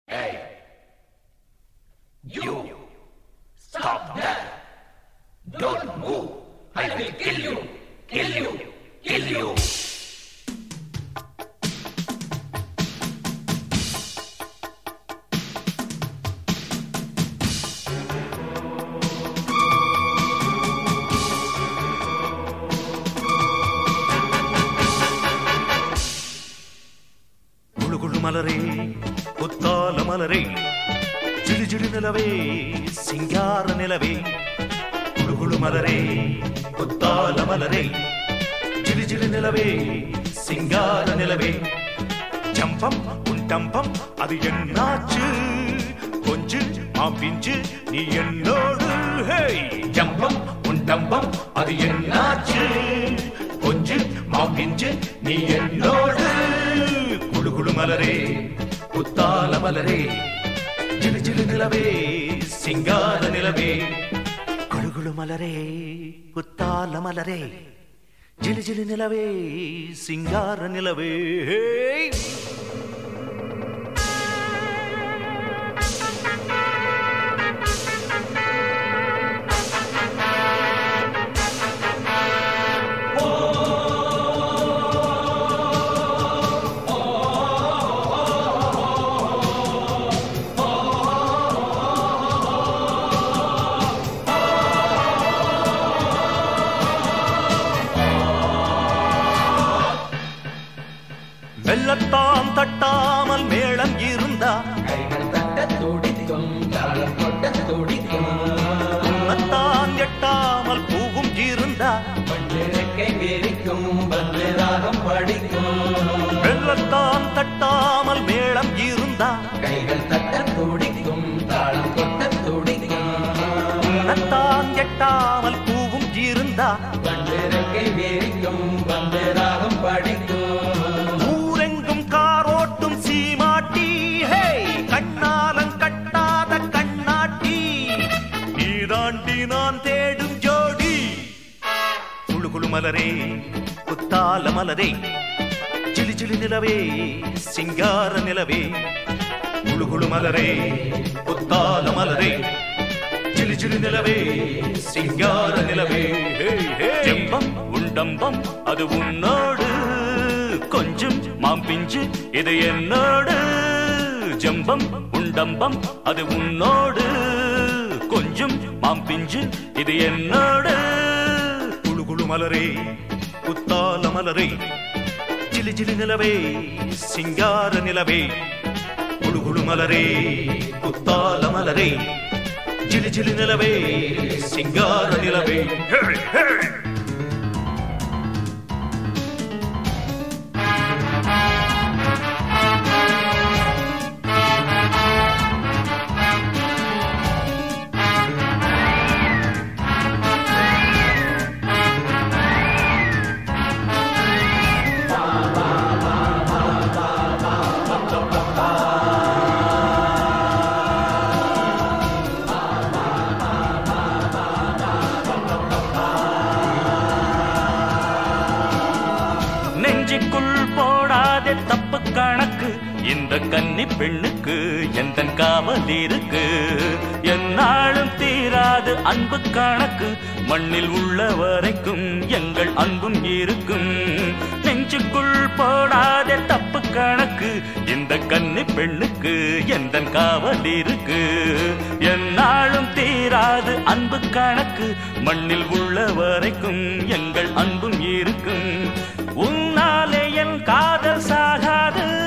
You stop that. Don't move. I will kill you. Kill you. Kill you. குழு குழு மலரே புத்தால மலரே ஜிலு ஜிலு நிலவே சிங்கார நிலவே குழு குழு மலரே புத்தால மலரே ஜிலு ஜிலு நிலவே சிங்கார நிலவே ஜம்பம் உன் டம்பம் அது என்னாச்சு கொஞ்சு மாப்பிஞ்சு நீ என்னோடு ஹேய் ஜம்பம் உன் டம்பம் அது என்னாச்சு கொஞ்சு மாப்பிஞ்சு நீ என்னோடு குழு குழு மலரே புத்தால மலரே ஜிலு ஜிலு நிலவே சிங்கார நிலவே குழு குழு மலரே புத்தால மலரே ஜிலு ஜிலு நிலவே சிங்கார நிலவே வெள்ளத்தான் தட்டாமல் மேளம் இருந்தா கைகள் தட்ட துடிக்கும் தாளம் கொட்ட துடிக்கும் உன்னத்தான் எட்டாமல் பூவும் இருந்தா பண்டிருக்கை விரிக்கும் பந்து ராகம் படிக்கும் வெள்ளத்தான் தட்டாமல் மேளம் இருந்தா கைகள் தட்ட துடிக்கும் தாளம் கொட்ட துடிக்கும் உன்னத்தான் எட்டாமல் பூவும் இருந்தா பண்டிருக்கை விரிக்கும் பந்து ராகம் படிக்கும் ஊரெங்கும் காரோட்டும் சீமாட்டி ஹே கண்ணாலங் கட்டாத கண்ணாட்டி நீதாண்டி நான் தேடும் ஜோடி குழு குழு மலரே புத்தால மலரே ஜிலு ஜிலு நிலவே சிங்கார நிலவே குழு குழு மலரே புத்தால மலரே ஜிலு ஜிலு நிலவே சிங்கார நிலவே ஹே, ஹே. ஜெம்பம் உண்டம்பம் அது உன்னோடு கொஞ்சம் மாம்பிஞ்சு இது என்னோடு ஜம்பம் உண்டம்பம் அது உன்னோடு கொஞ்சம் மாம்பிஞ்சு இது என்னோடு குழு குழு மலரே புத்தால மலரே ஜிலு ஜிலு நிலவே சிங்கார நிலவே குழு குழு மலரே புத்தால மலரே ஜிலு ஜிலு நிலவே சிங்கார நிலவே ஹே, ஹே. நெஞ்சுக்குள் போடாதே தப்பு கணக்கு இந்த கன்னி பெண்ணுக்கு எந்த காவல் இருக்கு என்னாலும் தீராது அன்பு கணக்கு மண்ணில் உள்ள வரைக்கும் எங்கள் அன்பும் இருக்கும் நெஞ்சுக்குள் போடாதே தப்பு கணக்கு இந்த கன்னி பெண்ணுக்கு எந்த காவல் இருக்கு என்னாலும் தீராது அன்பு கணக்கு மண்ணில் உள்ள வரைக்கும் எங்கள் அன்பும் இருக்கும் உன்னாலே என் காதல் சாகாது